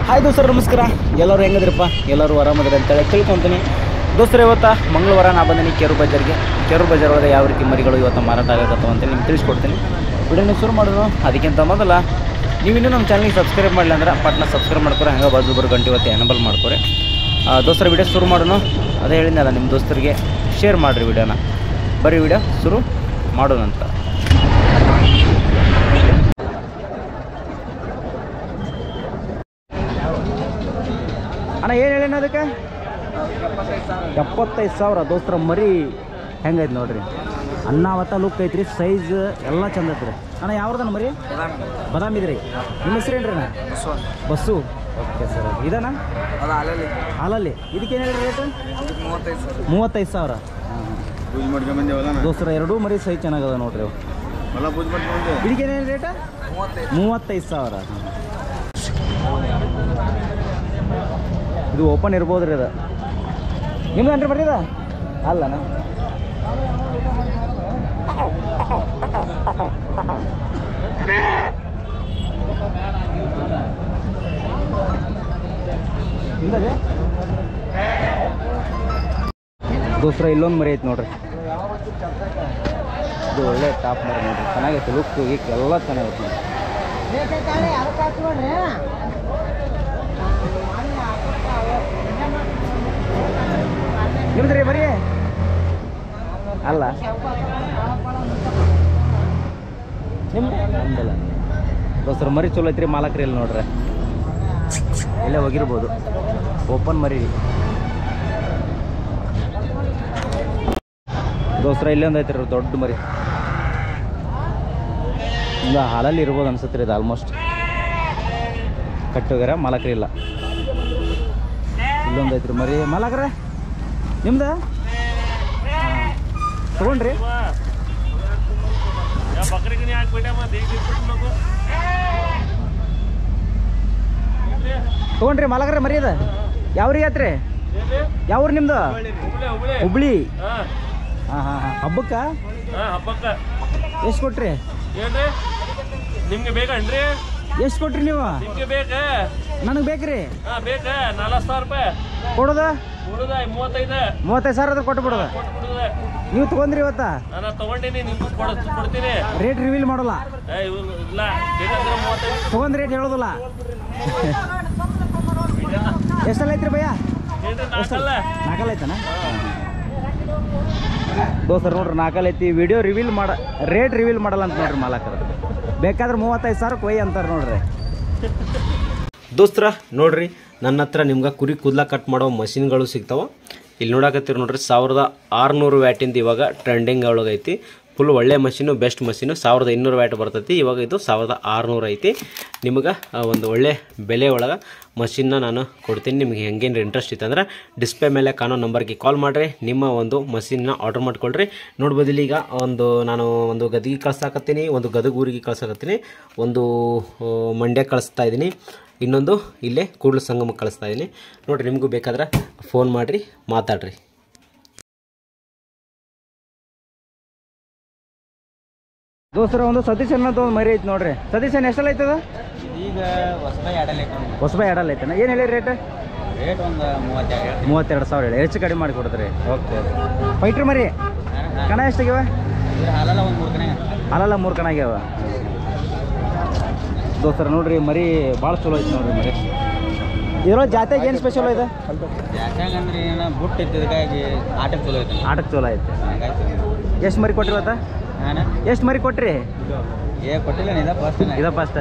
Hi ದೋಸ್ತರು ನಮಸ್ಕಾರ ಎಲ್ಲರೂ ಹೆಂಗದ್ರಪ್ಪ ಎಲ್ಲರೂ ಆರಾಮದ್ರಿ ಅಂತೇಳಿ ತಿಳ್ಕೊತೀನಿ ದೋಸ್ತರು ಇವತ್ತು ಮಂಗಳವಾರ ನಾ ಬಂದಿನಿ ಕೆರು ಬಜಾರ್ಗೆ ಕೆರು ಬಜಾರ್ ಒಳಗೆ ಯಾವ ರೀತಿ ಮರಿಗಳು ಇವತ್ತು ಮಾರಾಟ ಆಗತ್ತವ ಅಂತೇಳಿ ನಿಮ್ಗೆ ತಿಳಿಸ್ಕೊಡ್ತೀನಿ ವಿಡಿಯೋನ ಶುರು ಮಾಡೋದು ಅದಕ್ಕಿಂತ ಮೊದಲ ನೀವು ಇನ್ನೂ ನಮ್ಮ ಚಾನಲ್ಗೆ ಸಬ್ಸ್ಕ್ರೈಬ್ ಮಾಡಲಿ ಅಂದ್ರೆ ಪಟ್ನ ಸಬ್ಸ್ಕ್ರೈಬ್ ಮಾಡ್ಕೊರಿ ಹಂಗೆ ಬಾಜು ಬರೋ ಗಂಟೆ ಇವತ್ತು ಎನಬಲ್ ಮಾಡ್ಕೊರಿ ಆ, ದೋಸ್ತರ ವಿಡಿಯೋ ಶುರು ಮಾಡೋಣ ಅದೇ ಹೇಳಿದ್ನಲ್ಲ ನಿಮ್ಮ ದೋಸ್ತರಿಗೆ ಶೇರ್ ಮಾಡಿರಿ ವಿಡಿಯೋನ ಬರೀ ವಿಡಿಯೋ ಶುರು ಮಾಡೋಣಂತ ಅಣ್ಣ ಏನು ಹೇಳೇನ ಅದಕ್ಕೆ ಎಪ್ಪತ್ತೈದು ಸಾವಿರ ದೋಸ್ತರ ಮರಿ ಹೆಂಗೈತೆ ನೋಡ್ರಿ ಅನ್ನಾವತ್ತ ಲುಕ್ ಐತ್ರಿ ಸೈಜ್ ಎಲ್ಲ ಚಂದ ಐತ್ರಿ ಅಣ್ಣ ಯಾವ್ದನ ಮರಿ ಬದಾಮಿ ಇದ್ರಿ ನಿಮ್ಮ ಹೆಸರು ಏನ್ರಿ ಅಣ್ಣ ಬಸ್ಸು ಓಕೆ ಸರ್ ಇದಣ್ಣ ಅದು ಅಲ್ಲಲ್ಲಿ ಹಾಲಲ್ಲಿ ಇದಕ್ಕೇನು ಹೇಳಿ ರೇಟ್ ಮೂವತ್ತೈದು ಸಾವಿರ ಮೂವತ್ತೈದು ಸಾವಿರ ಪೂಜೆ ಮಾಡ್ಕೊಂಡ್ ಬಂದೇವಲ್ಲ ನಾ ದೋಸ್ತರ ಎರಡೂ ಮರಿ ಸೈಜ್ ಚೆನ್ನಾಗದ ನೋಡ್ರಿ ಅವು ಹೊಲ ಪೂಜೆ ಮಾಡ್ಕೊಂಡ್ ಬಂದೆ ಇದಕ್ಕೇನು ಹೇಳಿ ರೇಟ್ ಮೂವತ್ತೈದು ಮೂವತ್ತೈದು ಸಾವಿರ ಇದು ಓಪನ್ ಇರ್ಬೋದ್ರಿ ಅದು ನಿಮ್ದು ಅಂದ್ರೆ ಬರ್ರಿ ಇದು ಅಲ್ಲನ ನಿಮ್ದದೆ ದೋಸ್ರ ಇಲ್ಲೊಂದು ಮರಿ ಐತೆ ನೋಡ್ರಿ ಇದು ಒಳ್ಳೆ ಟಾಪ್ ಮರಿ ನೋಡ್ರಿ ಚೆನ್ನಾಗೈತೆ ಲುಕ್ ಗೀಕ್ ಎಲ್ಲ ಚೆನ್ನಾಗೈತೆ ನೋಡ್ರಿ ನಿಮ್ದ್ರಿ ಬರೀ ಅಲ್ಲ ನಿಮ್ದು ನಮ್ದಲ್ಲ ದೋಸ್ತರ ಮರಿ ಚಲೋ ಐತ್ರಿ ಮಾಲಕ್ರಿ ಇಲ್ಲಿ ನೋಡ್ರಿ ಇಲ್ಲೇ ಹೋಗಿರ್ಬೋದು ಓಪನ್ ಮರಿ ರೀ ದೋಸ್ರ ಇಲ್ಲೇ ಒಂದು ಐತ್ರಿ ದೊಡ್ಡ ಮರಿ ಇಲ್ಲ ಹಾಲಲ್ಲಿ ಇರ್ಬೋದು ಅನ್ಸುತ್ತೆ ಇದು ಆಲ್ಮೋಸ್ಟ್ ಕಟ್ಟೋಗ್ಯಾರ ಮಾಲಕ್ರಿ ಇಲ್ಲ ಇಲ್ಲೊಂದು ಐತ್ರಿ ಮರಿ ಮಾಲಕ್ರ ನಿಮ್ದ ತಗೊಂಡ್ರಿ ತಗೊಂಡ್ರಿ ಮಾಲಕ್ರ ಮರಿ ಅದ ಯಾವ್ರಿಗೆ ಆತ್ರಿ ಯಾವ್ರು ನಿಮ್ದು ಹುಬ್ಳಿ ಹಾಂ ಹಾಂ ಹಾಂ ಹಬ್ಬಕ್ಕ ಹಬ್ಬಕ್ಕ ಎಷ್ಟು ಕೊಟ್ರಿ ಏನ್ರಿ ನಿಮ್ಗೆ ಬೇಕನ್ರಿ ಎಷ್ಟು ಕೊಟ್ರಿ ನೀವು ನಿಮ್ಗೆ ಬೇಕ ನನಗೆ ಬೇಕ್ರಿ ಹಾ ಬೇಕ ನಲವತ್ತು ಸಾವಿರ ರೂಪಾಯಿ ಕೊಡೋದ ಉಳಿದ ಮೂವತ್ತೈದು ಮೂವತ್ತೈದು ಸಾವಿರ ಅದ್ರ ಕೊಟ್ಟು ಬಿಡೋದ ಕೊಟ್ಬಿಡುದ ನೀವು ತಗೊಂಡ್ರಿ ಇವತ್ತ ನಾನು ತಗೊಂಡಿನಿ ನಿಮ್ಗೆ ಕೊಡ ಕೊಡ್ತೀನಿ ರೇಟ್ ರಿವೀಲ್ ಮಾಡೋಲ್ಲ ಏ ಇವ್ರು ಇಲ್ಲ ಬೇಕಂದ್ರೆ ಮೂವತ್ತೈದು ತಗೊಂಡ್ ರೇಟ್ ಹೇಳೋದಿಲ್ಲ ಎಷ್ಟಲ್ಲ ಐತ್ರಿ ಭಯ್ಯ ಏನ್ರಿ ನಾಲ್ಕಲ್ಲ ನಾಲ್ಕಲ್ಲ ಐತನ ದೋಸ್ತರು ನೋಡ್ರಿ ನಾಲ್ಕಲ್ಲ ಐತಿ ವಿಡಿಯೋ ರಿವೀಲ್ ಮಾಡ ರೇಟ್ ರಿವೀಲ್ ಮಾಡಲ್ಲ ಅಂತ ನೋಡ್ರಿ ಮಾಲಕರು ಬೇಕಾದ್ರೆ ಮೂವತ್ತೈದು ಸಾವಿರ ಕೊಯ್ ಅಂತಾರೆ ನೋಡ್ರಿ ದೋಸ್ತ್ರ ನೋಡ್ರಿ ನನ್ನ ಹತ್ರ ನಿಮ್ಗೆ ಕುರಿ ಕೂದಲ ಕಟ್ ಮಾಡೋ ಮಷಿನ್ಗಳು ಸಿಗ್ತಾವ ಇಲ್ಲಿ ನೋಡಕತ್ತೀರಿ ನೋಡ್ರಿ ಸಾವಿರದ ಆರುನೂರು ವ್ಯಾಟಿಂದ ಇವಾಗ ಟ್ರೆಂಡಿಂಗ್ ಒಳಗೈತಿ ಫುಲ್ ಒಳ್ಳೆ ಮಷೀನು ಬೆಸ್ಟ್ ಮಷೀನು ಸಾವಿರದ ಇನ್ನೂರು ವ್ಯಾಟ್ ಬರ್ತೈತಿ ಇವಾಗ ಇದು ಸಾವಿರದ ಆರುನೂರು ಐತಿ ನಿಮಗೆ ಆ, ಒಂದು ಒಳ್ಳೆ ಬೆಲೆ ಒಳಗೆ ಮಷಿನ್ನ ನಾನು ಕೊಡ್ತೀನಿ ನಿಮ್ಗೆ ಹೆಂಗೇನು ಇಂಟ್ರೆಸ್ಟ್ ಇತ್ತಂದ್ರೆ ಡಿಸ್ಪ್ಲೇ ಮೇಲೆ ಕಾಣೋ ನಂಬರ್ಗೆ ಕಾಲ್ ಮಾಡಿರಿ ನಿಮ್ಮ ಒಂದು ಮಷಿನ್ನ ಆರ್ಡರ್ ಮಾಡ್ಕೊಳ್ರಿ ನೋಡ್ಬೋದು ಇಲ್ಲಿ ಈಗ ಒಂದು ನಾನು ಒಂದು ಗದಿಗೆ ಕಳ್ಸಾಕತ್ತೀನಿ ಒಂದು ಗದಗ ಊರಿಗೆ ಕಳ್ಸಾಕತ್ತೀನಿ ಒಂದು ಆ, ಮಂಡ್ಯ ಕಳಿಸ್ತಾ ಇದ್ದೀನಿ ಇನ್ನೊಂದು ಇಲ್ಲೇ ಕೂಡಲ ಸಂಗಮಕ್ಕೆ ಕಳಿಸ್ತಾ ಇದ್ದೀನಿ ನೋಡಿರಿ ನಿಮಗೂ ಬೇಕಾದ್ರೆ ಫೋನ್ ಮಾಡಿರಿ ಮಾತಾಡ್ರಿ ದೋಸ್ತರ ಒಂದು ಸತೀಶ್ ಅನ್ನೋದು ಒಂದು ಮರಿ ಐತಿ ನೋಡ್ರಿ ಸತೀಶ್ ಅಣ್ಣ ಎಷ್ಟಲ್ಲ ಐತದ ಈಗ ಹೊಸಬಾಯಿ ಆಡಲ್ಲ ಹೊಸಬಾಯಿ ಎರಡಲ್ಲ ಐತನ ಏನು ಹೇಳಿ ರೇಟ್ ರೇಟ್ ಒಂದು ಮೂವತ್ತೆರಡು ಮೂವತ್ತೆರಡು ಸಾವಿರ ಹೇಳಿ ಹೆಚ್ಚು ಕಡಿಮೆ ಮಾಡಿ ಕೊಡ್ತೀರಿ ಓಕೆ ಫೈಟ್ರ್ ಮರಿ ಕಣ ಎಷ್ಟಾಗ್ಯಾವ ಇದ್ರ ಹಾಲಲ್ಲ ಒಂದು ಮೂರು ಕಡೆ ಅಲ್ಲಲ್ಲ ಮೂರು ಕಣ ಆಗ್ಯಾವ ದೋಸ್ತರ ನೋಡ್ರಿ ಮರಿ ಭಾಳ ಚಲೋ ಐತಿ ನೋಡ್ರಿ ಮರಿ ಇದ್ರೊಳಗೆ ಜಾತ್ರೆಗೆ ಏನು ಸ್ಪೆಷಲ್ ಇದೆ ಯಾಕಂದ್ರೆ ಅಂದ್ರೆ ಏನೋ ಬುಟ್ಟು ಇದ್ದದಕ್ಕಾಗಿ ಆಟಕ್ಕೆ ಚಲೋ ಐತೆ ಆಟಕ್ಕೆ ಚಲೋ ಐತೆ ಹಂಗಾಗಿ ಎಷ್ಟು ಮರಿ ಕೊಟ್ರಿ ಇವತ್ತ ನಾನು ಎಷ್ಟು ಮರಿ ಕೊಟ್ರಿ ಏ ಕೊಟ್ಟಿಲ್ಲ ಇದ ಫಸ್ಟ್ ಇದ ಫಸ್ಟ್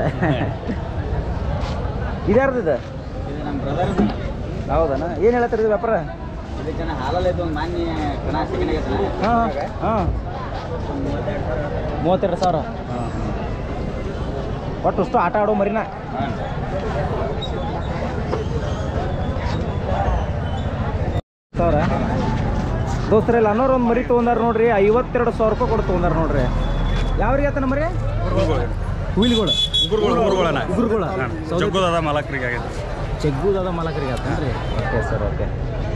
ಇದ್ಯಾರ್ದು ಇದು ಇದು ನಮ್ಮ ಬ್ರದರ್ ಹೌದನ ಏನು ಹೇಳತ್ತೀರಿ ಇದು ವ್ಯಾಪಾರ ಇದು ಜನ ಹಾಲಲ್ಲ ಇದು ಒಂದು ಮಾನ್ಯ ಕಣ ಸಿಗನಾಗೈತೆ ಹಾಂ ಹಾಂ ಮೂವತ್ತೆರಡು ಸಾವಿರ ಒಟ್ಟು ಅಷ್ಟು ಆಟ ಆಡೋ ಮರಿನ ಹಾಂ ಸಾವಿರ ದೋಸ್ತರ ಇಲ್ಲ ಅನ್ನೋರು ಒಂದು ಮರಿ ತೊಗೊಂಡಾರ ನೋಡ್ರಿ ಐವತ್ತೆರಡು ಸಾವಿರ ರೂಪಾಯಿ ಕೊಟ್ಟು ತೊಗೊಂಡಾರ ನೋಡ್ರಿ ಯಾವ್ರಿಗೆ ಆತನ ಮರಿ ಹುಯಿಲ್ಗಳು ಗುರುಗಳನ್ನ ಉಗುರುಗಳ ಜಗ್ಗುದಾದ ಮಾಲಕರಿಗೆ ಆಗೈತೆ ಚೆಗ್ಗುದಾದ ಮಾಲಕರಿಗೆ ಆತನ್ರಿ ಓಕೆ ಸರ್ ಓಕೆ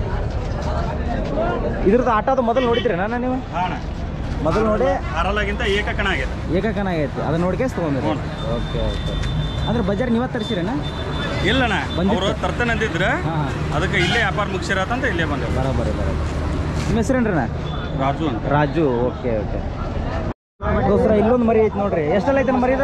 ಇದ್ರದ್ದು ಆಟದ ಮೊದಲು ನೋಡಿದ್ರಿ ನಾನು ನೀವು ಹಾಂ ಮೊದಲು ನೋಡಿ ಅರಲಾಗಿಂತ ಏಕಕಣ ಆಗೈತೆ ಏಕಕನ ಆಗೈತಿ ಅದನ್ನ ನೋಡ್ಕೆ ತೊಗೊಂಡ್ರಿ ಹ್ಞೂ. ಓಕೆ ಓಕೆ ಅಂದ್ರೆ ಬಜಾರ್ ನೀವೇ ತರಿಸಿರೇನ ಇಲ್ಲಣ್ಣ ಬಂದಿತ್ತು? ಅವರು ತರ್ತೇನೆ ಅಂದಿದ್ರ ಹಾಂ ಹಾಂ ಅದಕ್ಕೆ ಇಲ್ಲೇ ವ್ಯಾಪಾರ ಮುಗಿಸಿರತ್ತಂತ ಇಲ್ಲೇ ಬಂದೇವು ಬರೋಬರಿ ಬರೋಬರಿ ನಿಮ್ಮ ಹೆಸರೇನ್ರಿ ರಾಜು ಅಂತ ರಾಜು ಓಕೆ ಓಕೆ ದೋಸ್ರ ಇಲ್ಲೊಂದು ಮರಿ ಐತಿ ನೋಡ್ರಿ ಎಷ್ಟೆಲ್ಲ ಐತೆ ಮರಿ ಇದು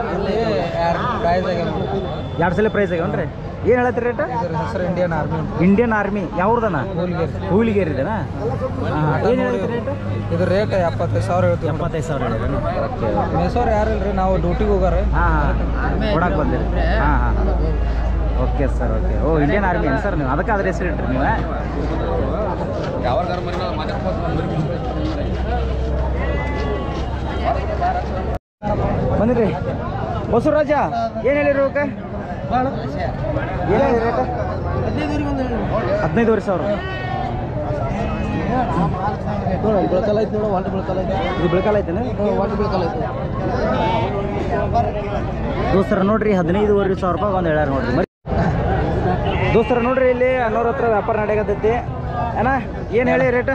ಎರಡು ಸಲ ಪ್ರೈಸ್ ಆಗ್ಯಾವನ್ರಿ ಏನು ಹೇಳತ್ತೀರಿ ರೇಟ್ ಹೆಸರು ಇಂಡಿಯನ್ ಆರ್ಮಿ ಇಂಡಿಯನ್ ಆರ್ಮಿ ಯಾವ್ದನ ಹೂಲಿಗೇರಿ ಹೂಲಿಗೇರಿ ಇದೆನಾ ಏನು ಹೇಳ್ತೀರಿ ರೇಟ್ ಇದು ರೇಟ್ ಎಪ್ಪತ್ತೈದು ಸಾವಿರ ಹೇಳ್ತೀವಿ ಎಪ್ಪತ್ತೈದು ಸಾವಿರ ಹೇಳಿದ್ರೇನು ಓಕೆ ಓಕೆ ಮೇಸೋರು ಯಾರು ಇಲ್ರಿ ನಾವು ಡ್ಯೂಟಿಗೆ ಹೋಗಾರೆ ಹಾಂ ಹಾಂ ಕೊಡಕ್ಕೆ ಬಂದಿರಿ ಹಾಂ ಹಾಂ ಓಕೆ ಸರ್ ಓಕೆ ಓ ಇಂಡಿಯನ್ ಆರ್ಮಿ ಏನು ಸರ್ ನೀವು ಅದಕ್ಕೆ ಅದ್ರ ಹೆಸರು ಇಟ್ರಿ ನೀವು ಬಂದಿರಿ ಬಸವರಾಜ ಏನು ಹೇಳಿರಿ ಅವಕ್ಕೆ ಏನು ಹೇಳಿ ರೇಟ್ ಹದಿನೈದುವರೆ ಸಾವಿರ ಬೆಳಕಲ್ಲ ಐತಿ ನೋಡು ವಾಟರ್ ಬೆಳಕಲ್ಲ ಐತಿ ಇದು ಬೆಳಕಾಲ ಐತೇನೆ ವಾಟರ್ ಬೆಳಕಲ್ಲ ಐತಿ ದೋಸ್ತರ ನೋಡ್ರಿ ಹದಿನೈದುವರೆ ಸಾವಿರ ರೂಪಾಯಿ ಒಂದು ಹೇಳ್ಯಾರ ನೋಡ್ರಿ ಮರಿ ದೋಸ್ತರ ನೋಡ್ರಿ ಇಲ್ಲಿ ಅನ್ನೋರ ಹತ್ರ ವ್ಯಾಪಾರ ನಡೆಯಕತ್ತೈತಿ ಅಣ್ಣ ಏನು ಹೇಳಿ ರೇಟ್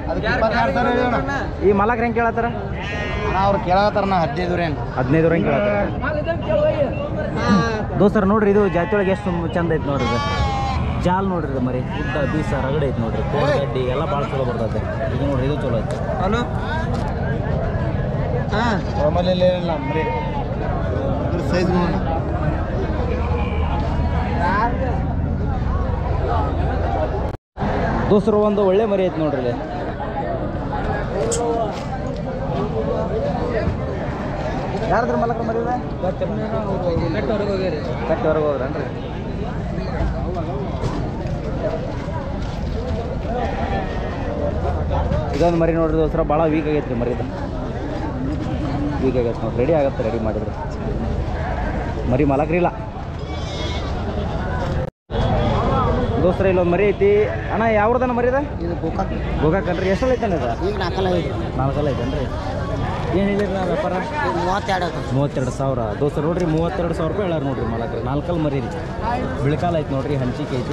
ಈ ಮಲಕ್ರ ಹೆಂಗೆ ಕೇಳತ್ತಾರ ಅವ್ರು ಕೇಳತ್ತಾರ ನಾ ಹದಿನೈದು ರೀ ಹದಿನೈದು ಹೆಂಗೆ ಕೇಳತ್ತಾರ ದೋಸ್ತರ ನೋಡ್ರಿ ಇದು ಜಾತಿ ಒಳಗೆ ಎಷ್ಟು ಚಂದ ಐತಿ ನೋಡ್ರಿ ಇದು ಜಾಲ್ ನೋಡ್ರಿ ಇದು ಮರಿ ಉದ್ದ ಬೀಸ ರಗಡೆ ಐತಿ ನೋಡ್ರಿ ಕೋಡ್ ಗಡ್ಡಿ ಎಲ್ಲ ಭಾಳ ಚಲೋ ಬರ್ತೈತೆ ಇದು ನೋಡ್ರಿ ಇದು ಚಲೋ ಐತಿ ಹಲೋ ಹಾಂ ಆಮೇಲೆ ಇಲ್ಲ ಮರಿ ಸೈಜ್ ದೋಸ್ತರು ಒಂದು ಒಳ್ಳೆ ಮರಿ ಐತಿ ನೋಡ್ರಿ ಇಲ್ಲಿ ಯಾರದ್ರ ಮಲಕ್ರ ಮರಿ ಇದೆ ಕಟ್ಟವ್ರಿಗೆ ಹೋಗ್ಯಾರಿ ಕಟ್ಟಿ ಹೊರಗೆ ಹೋಗ್ರನ್ರಿ ಇದೊಂದು ಮರಿ ನೋಡ್ರಿ ದೋಸ್ರ ಭಾಳ ವೀಕ್ ಆಗೈತೆ ರೀ ಮರಿದು ವೀಕ್ ಆಗೈತೆ ನೋಡ್ರಿ ರೆಡಿ ಆಗತ್ತೆ ರೆಡಿ ಮಾಡಿದ್ರೆ ಮರಿ ಮಲಕ್ರಿ ಇಲ್ಲ ದೋಸ್ರ ಇಲ್ಲೊಂದು ಮರಿ ಐತಿ ಅಣ್ಣ ಯಾವ್ದನ ಮರಿದ ಇದು ಗೋಕಾಕ್ ಗೋಗಾಕನ್ರಿ ಎಷ್ಟಲ್ಲ ಐತಣ್ಣ ಇದು ಈಗ ನಾಲ್ಕಲ್ಲ ಐತಿ ನಾಲ್ಕಲ್ಲ ಐತೇನ್ರಿ ಏನು ಹೇಳಿರಿ ನಾ ವ್ಯಾಪಾರ ಮೂವತ್ತೆರಡು ಮೂವತ್ತೆರಡು ಸಾವಿರ ದೋಸ್ತ ನೋಡ್ರಿ ಮೂವತ್ತೆರಡು ಸಾವಿರ ರೂಪಾಯಿ ಹೇಳಾರ ನೋಡ್ರಿ ಮಾಲಕ್ರಿ ನಾಲ್ಕಲ್ಲಿ ಮರಿ ರೀ ಬಿಳಿಕಾಲ ಐತಿ ನೋಡ್ರಿ ಹಂಚಿಕೆ ಐತಿ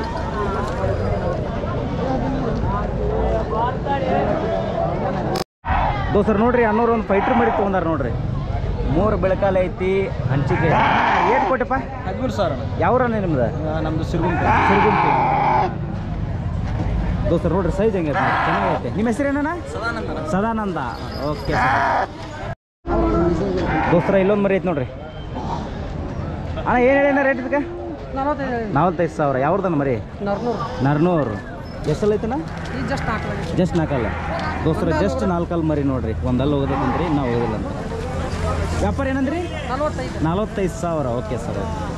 ದೋಸ್ತರ್ ನೋಡ್ರಿ ಅನ್ನೋರು ಒಂದು ಫೈಟ್ರ್ ಮರಿ ತೊಗೊಂಡಾರ ನೋಡ್ರಿ ಮೂರು ಬೆಳಕಾಲ ಐತಿ ಹಂಚಿಕೆ ಏನು ಕೊಟ್ಟಪ್ಪ ಹದಿಮೂರು ಸಾವಿರ ಯಾವ್ರನ್ನ ನಿಮ್ದು ನಮ್ದು ಸಿರ್ಗುಂಪಿ ಸಿರುಗುಂಪಿ ದೋಸ್ತರ್ ನೋಡ್ರಿ ಸೈಜ್ ಹೆಂಗೈತೆ ನೋಡ್ರಿ ಚೆನ್ನಾಗೈತೆ ನಿಮ್ಮ ಹೆಸರೇನ ಸದಾನಂದ ಓಕೆ ದೋಸ್ತರ ಇಲ್ಲೊಂದು ಮರಿ ಐತೆ ನೋಡ್ರಿ ಅಣ್ಣ ಏನು ಹೇಳಿ ರೇಟ್ ಇದಕ್ಕೆ ನಲವತ್ತೈದು ಸಾವಿರ ಯಾವ್ದನ್ನ ಮರಿ ನರ್ನೂರು ನರ್ನೂರು ಎಷ್ಟಲ್ಲ ಐತನ ಈಗ ಜಸ್ಟ್ ನಾಲ್ಕು ಜಸ್ಟ್ ನಾಲ್ಕಲ್ಲ ದೋಸ್ತರ ಜಸ್ಟ್ ನಾಲ್ಕಲ್ಲಿ ಮರಿ ನೋಡ್ರಿ ಒಂದಲ್ಲಿ ಹೋಗೋದಕ್ಕಂದ್ರಿ ನಾವು ಹೋಗೋದಿಲ್ಲ ಅಂತ ವ್ಯಾಪಾರ ಏನಂದ್ರಿ ನಲ್ವತ್ತೈದು ನಲವತ್ತೈದು ಸಾವಿರ ಓಕೆ ಸರ್ ಓಕೆ